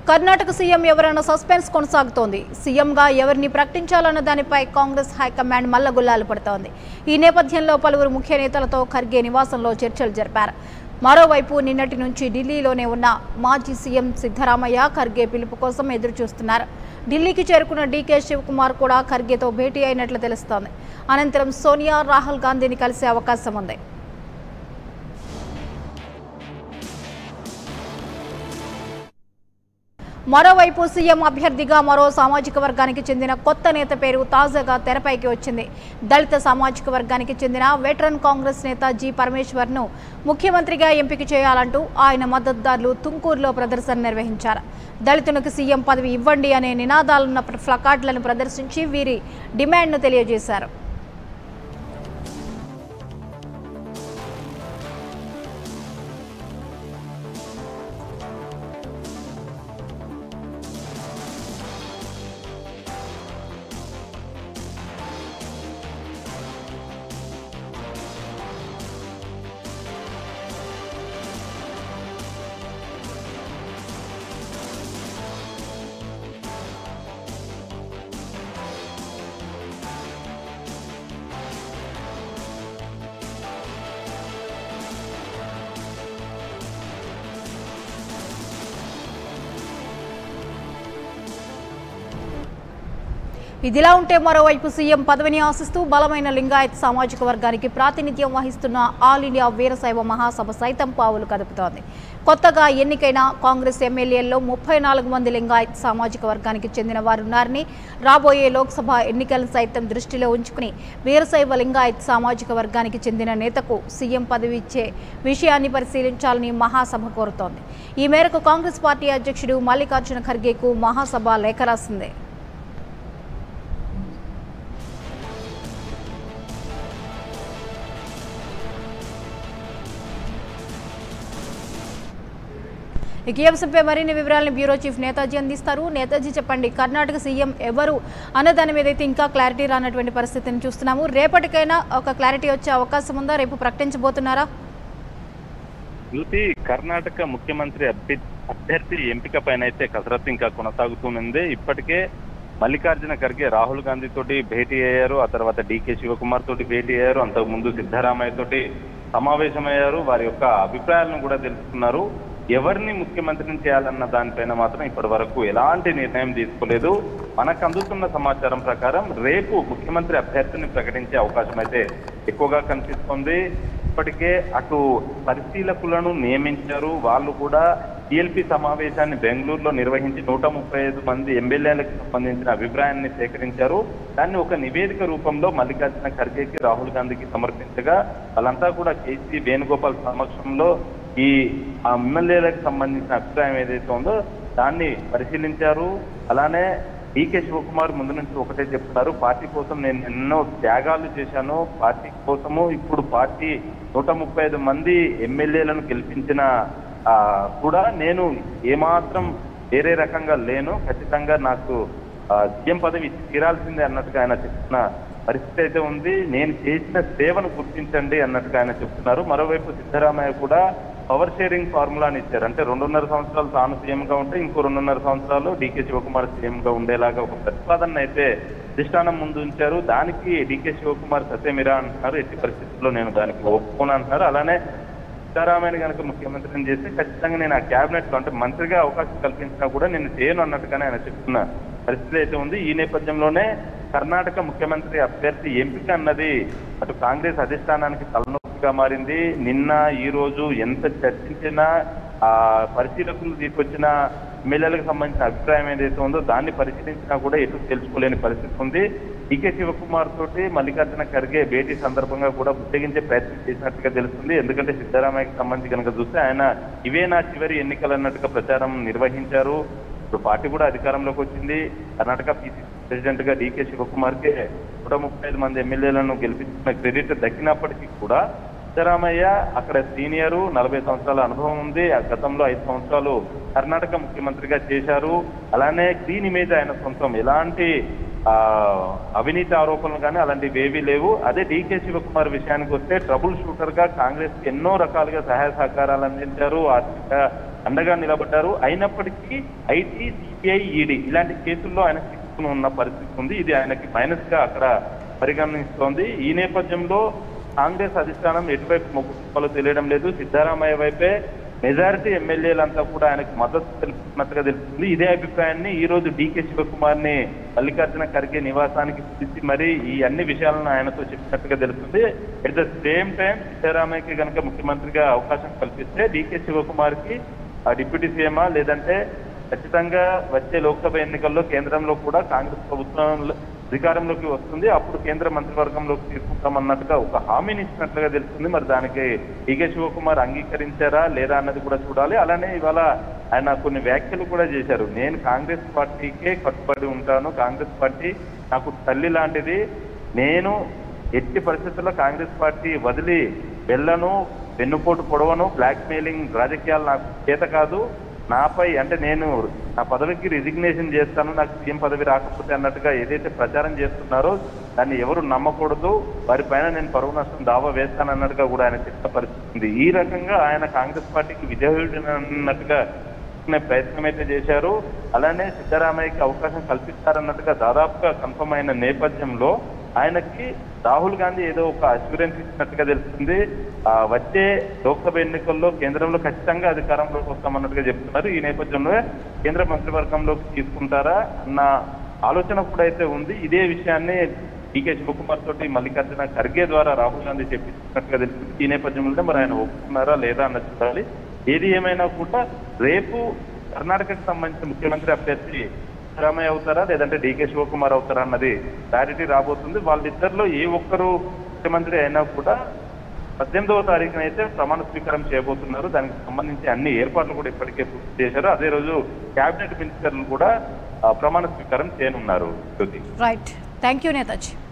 Karnataka CM ఎవరన్న suspense కొనసాగుతోంది సీఎంగా ఎవరిని ప్రకటించాలన్న దానిపై కాంగ్రెస్ హైకమాండ్ మల్లగుల్లాలు పడుతోంది ఈ నేపథ్యంలో పలువురు ముఖ్య నేతలతో ఖర్గే నివాసంలో చర్చలు జరిపారు మరోవైపు నిన్నటి నుంచి ఢిల్లీలోనే ఉన్న మాజీ సీఎం సిద్ధరామయ్య ఖర్గే పిలుపు కోసం ఎదురు చూస్తున్నారు ఢిల్లీకి చేరుకున్న డీకే శివకుమార్ కూడా ఖర్గేతో భేటీ అయినట్లు తెలుస్తోంది అనంతరం సోనియా రాహుల్ గాంధీని కలిసే అవకాశం ఉంది మరోవైపు సీఎం అభ్యర్థిగా మరో సామాజిక వర్గానికి చెందిన కొత్త నేత పేరు తాజాగా తెరపైకి వచ్చింది దళిత సామాజిక వర్గానికి చెందిన వెటరన్ కాంగ్రెస్ నేత జి పరమేశ్వర్ను ముఖ్యమంత్రిగా ఎంపిక చేయాలంటూ ఆయన మద్దతుదారులు తుంకూరులో ప్రదర్శన నిర్వహించారు దళితునికి సీఎం పదవి ఇవ్వండి అనే నినాదాలున్న ప్లకార్డులను ప్రదర్శించి వీరి డిమాండ్ను తెలియజేశారు ఇదిలా ఉంటే మరోవైపు సీఎం పదవిని ఆశిస్తూ బలమైన లింగాయత్ సామాజిక వర్గానికి ప్రాతినిధ్యం వహిస్తున్న ఆల్ ఇండియా వీరశైవ మహాసభ సైతం పావులు కదుపుతోంది కొత్తగా ఎన్నికైన కాంగ్రెస్ ఎమ్మెల్యేల్లో ముప్పై నాలుగు మంది లింగాయత్ సామాజిక వర్గానికి చెందిన వారున్నారని రాబోయే లోక్సభ ఎన్నికలను సైతం దృష్టిలో ఉంచుకుని వీరశైవ లింగాయత్ సామాజిక వర్గానికి చెందిన నేతకు సీఎం పదవి ఇచ్చే విషయాన్ని పరిశీలించాలని మహాసభ కోరుతోంది ఈ మేరకు కాంగ్రెస్ పార్టీ అధ్యక్షుడు మల్లికార్జున ఖర్గేకు మహాసభ లేఖ రాసింది ఇక ఈ అంశంపై మరిన్ని వివరాలను బ్యూరో చీఫ్ నేతాజీ అందిస్తారు నేతాజీ చెప్పండి కర్ణాటక సీఎం ఎవరు అన్న దాని మీద అయితే ఇంకా క్లారిటీ రానటువంటి పరిస్థితిని చూస్తున్నాము రేపటికైనా ఒక క్లారిటీ వచ్చే అవకాశం ఉందా రేపు ప్రకటించబోతున్నారా యువతి కర్ణాటక ముఖ్యమంత్రి అభ్య- అభ్యర్థి ఎంపిక పైన అయితే కసరత్తు ఇంకా కొనసాగుతూనే ఇప్పటికే మల్లికార్జున ఖర్గే రాహుల్ గాంధీ తోటి భేటీ అయ్యారు ఆ తర్వాత డీకే శివకుమార్ తోటి భేటీ అయ్యారు అంతకు ముందు సిద్ధరామయ్య తోటి సమావేశమయ్యారు వారి యొక్క అభిప్రాయాలను కూడా తెలుసుకున్నారు ఎవరిని ముఖ్యమంత్రిని చేయాలన్న దానిపైన మాత్రం ఇప్పటి వరకు ఎలాంటి నిర్ణయం తీసుకోలేదు మనకు అందుతున్న సమాచారం ప్రకారం రేపు ముఖ్యమంత్రి అభ్యర్థిని ప్రకటించే అవకాశం అయితే ఎక్కువగా కనిపిస్తుంది ఇప్పటికే అటు పరిశీలకులను నియమించారు వాళ్ళు కూడా టీఎల్పీ సమావేశాన్ని బెంగళూరులో నిర్వహించి నూట ముప్పై ఐదు మంది ఎమ్మెల్యేలకు సంబంధించిన అభిప్రాయాన్ని సేకరించారు దాన్ని ఒక నివేదిక రూపంలో మల్లికార్జున ఖర్గేకి రాహుల్ గాంధీకి సమర్పించగా వాళ్ళంతా కూడా కేసీ వేణుగోపాల్ సమక్షంలో ఈ ఆ ఎమ్మెల్యేలకు సంబంధించిన అభిప్రాయం ఏదైతే ఉందో దాన్ని పరిశీలించారు అలానే డీకే శివకుమార్ ముందు నుంచి ఒకటే చెప్తున్నారు పార్టీ కోసం నేను ఎన్నో త్యాగాలు చేశాను పార్టీ కోసము ఇప్పుడు పార్టీ నూట ముప్పై ఐదు మంది ఎమ్మెల్యేలను గెలిపించిన ఆ, కూడా నేను ఏమాత్రం వేరే రకంగా లేను ఖచ్చితంగా నాకు ఆ, సీఎం పదవి ఇచ్చి తీరాల్సిందే అన్నట్టుగా ఆయన చెప్తున్న పరిస్థితి అయితే ఉంది నేను చేసిన సేవను గుర్తించండి అన్నట్టుగా ఆయన చెప్తున్నారు మరోవైపు సిద్ధరామయ్య కూడా పవర్ షేరింగ్ ఫార్ములాని ఇచ్చారు అంటే రెండున్నర సంవత్సరాలు తాను సీఎం గా ఉంటే ఇంకో రెండున్నర సంవత్సరాలు డీకే శివకుమార్ సీఎం గా ఉండేలాగా ఒక ప్రతిపాదన అయితే అధిష్టానం ముందు ఉంచారు దానికి డీకే శివకుమార్ సత్యమిరా అంటున్నారు ఎట్టి పరిస్థితుల్లో నేను దానికి ఒప్పుకోను అంటున్నారు అలానే సిద్ధారామయ్య కనుక ముఖ్యమంత్రిని చేస్తే ఖచ్చితంగా నేను ఆ క్యాబినెట్ లో అంటే మంత్రిగా అవకాశం కల్పించినా కూడా నేను చేయను అన్నట్టుగానే ఆయన చెప్తున్న పరిస్థితి అయితే ఉంది ఈ నేపథ్యంలోనే కర్ణాటక ముఖ్యమంత్రి అభ్యర్థి ఎంపిక అన్నది అటు కాంగ్రెస్ అధిష్టానానికి తలనొప్పిగా మారింది నిన్న ఈ రోజు ఎంత చర్చించినా ఆ పరిశీలకులు తీసుకొచ్చిన ఎమ్మెల్యేలకు సంబంధించిన అభిప్రాయం ఏదైతే ఉందో దాన్ని పరిశీలించినా కూడా ఎటు తెలుసుకోలేని పరిస్థితి ఉంది డికే శివకుమార్ తోటి మల్లికార్జున ఖర్గే భేటీ సందర్భంగా కూడా బుద్ధగించే ప్రయత్నం చేసినట్టుగా తెలుస్తుంది ఎందుకంటే సిద్ధరామయ్యకి సంబంధించి కనుక చూస్తే ఆయన ఇవే నా చివరి ఎన్నికలు అన్నట్టుగా ప్రచారం నిర్వహించారు ఇప్పుడు పార్టీ కూడా అధికారంలోకి వచ్చింది కర్ణాటక పిసిసి ప్రెసిడెంట్ గా డీకే శివకుమార్ కే నూట ముప్పై ఐదు మంది ఎమ్మెల్యేలను గెలిపించిన క్రెడిట్ దక్కినప్పటికీ కూడా సిద్ధరామయ్య అక్కడ సీనియరు నలభై సంవత్సరాల అనుభవం ఉంది ఆ గతంలో ఐదు సంవత్సరాలు కర్ణాటక ముఖ్యమంత్రిగా చేశారు అలానే క్లీన్ ఇమేజ్ ఆయన సొంతం ఎలాంటి ఆ అవినీతి ఆరోపణలు కానీ అలాంటివి ఏవీ లేవు అదే డీకే శివకుమార్ విషయానికి వస్తే ట్రబుల్ షూటర్ గా కాంగ్రెస్ కి ఎన్నో రకాలుగా సహాయ సహకారాలు అందించారు ఆర్థిక అండగా నిలబడ్డారు అయినప్పటికీ ఐటీ సిపిఐ ఈడీ ఇలాంటి కేసుల్లో ఆయన చిక్కుకుని ఉన్న పరిస్థితి ఉంది ఇది ఆయనకి మైనస్ గా అక్కడ పరిగణిస్తోంది ఈ నేపథ్యంలో కాంగ్రెస్ అధిష్టానం ఎటువైపు మొగ్గు చూపాలో తెలియడం లేదు సిద్ధరామయ్య వైపే మెజారిటీ ఎమ్మెల్యేలంతా కూడా ఆయనకు మద్దతు తెలుపుతున్నట్టుగా తెలుస్తుంది ఇదే అభిప్రాయాన్ని ఈ రోజు డీకే శివకుమార్ ని మల్లికార్జున ఖర్గే నివాసానికి పిలిచి మరి ఈ అన్ని విషయాలను ఆయనతో చెప్పినట్టుగా తెలుస్తుంది ఎట్ ద సేమ్ టైం సిద్ధరామయ్యకి కనుక ముఖ్యమంత్రిగా అవకాశం కల్పిస్తే డీకే శివకుమార్ కి ఆ డిప్యూటీ సీఎమా లేదంటే ఖచ్చితంగా వచ్చే లోక్సభ ఎన్నికల్లో కేంద్రంలో కూడా కాంగ్రెస్ ప్రభుత్వం అధికారంలోకి వస్తుంది అప్పుడు కేంద్ర మంత్రివర్గంలోకి తీసుకుంటామన్నట్టుగా ఒక హామీని ఇచ్చినట్లుగా తెలుస్తుంది మరి దానికి ఈకే శివకుమార్ అంగీకరించారా లేదా అన్నది కూడా చూడాలి అలానే ఇవాళ ఆయన కొన్ని వ్యాఖ్యలు కూడా చేశారు నేను కాంగ్రెస్ పార్టీకే కట్టుబడి ఉంటాను కాంగ్రెస్ పార్టీ నాకు తల్లి లాంటిది నేను ఎట్టి పరిస్థితుల్లో కాంగ్రెస్ పార్టీ వదిలి వెళ్ళను వెన్నుపోటు పొడవను బ్లాక్ మెయిలింగ్ రాజకీయాలు నాకు చేత కాదు నాపై అంటే నేను నా పదవికి రిజిగ్నేషన్ చేస్తాను నాకు సీఎం పదవి రాకపోతే అన్నట్టుగా ఏదైతే ప్రచారం చేస్తున్నారో దాన్ని ఎవరు నమ్మకూడదు వారి పైన నేను పరువు నష్టం దావా వేస్తాను అన్నట్టుగా కూడా ఆయన చెప్పిన పరిస్థితి ఉంది ఈ రకంగా ఆయన కాంగ్రెస్ పార్టీకి విజయుడు అన్నట్టుగా చేసుకునే ప్రయత్నం అయితే చేశారు అలానే సిద్ధరామయ్యకి అవకాశం కల్పిస్తారన్నట్టుగా దాదాపుగా కన్ఫర్మ్ అయిన నేపథ్యంలో ఆయనకి రాహుల్ గాంధీ ఏదో ఒక అష్యూరెన్స్ ఇచ్చినట్టుగా తెలుస్తుంది ఆ, వచ్చే లోక్సభ ఎన్నికల్లో కేంద్రంలో ఖచ్చితంగా అధికారంలోకి వస్తామన్నట్టుగా చెప్తున్నారు ఈ నేపథ్యంలో కేంద్ర మంత్రివర్గంలోకి తీసుకుంటారా అన్న ఆలోచన కూడా అయితే ఉంది ఇదే విషయాన్ని డీకే శివకుమార్ తోటి మల్లికార్జున ఖర్గే ద్వారా రాహుల్ గాంధీ చెప్పించినట్టుగా తెలుస్తుంది ఈ నేపథ్యంలోనే మరి ఆయన ఒప్పుకున్నారా లేదా అన్నది చూడాలి ఏది ఏమైనా కూడా రేపు కర్ణాటకకు సంబంధించిన ముఖ్యమంత్రి అభ్యర్థి సిద్ధరామయ్య అవుతారా లేదంటే డీకే శివకుమార్ అవుతారా అన్నది క్లారిటీ రాబోతుంది వాళ్ళిద్దరిలో ఏ ఒక్కరు ముఖ్యమంత్రి అయినా కూడా పద్దెనిమిదవ తారీఖున అయితే ప్రమాణ స్వీకారం చేయబోతున్నారు దానికి సంబంధించి అన్ని ఏర్పాట్లు కూడా ఇప్పటికే పూర్తి చేశారు అదే రోజు కేబినెట్ మినిస్టర్లు కూడా ఆ, ప్రమాణ స్వీకారం చేయనున్నారు Jyothi right thank you Netaji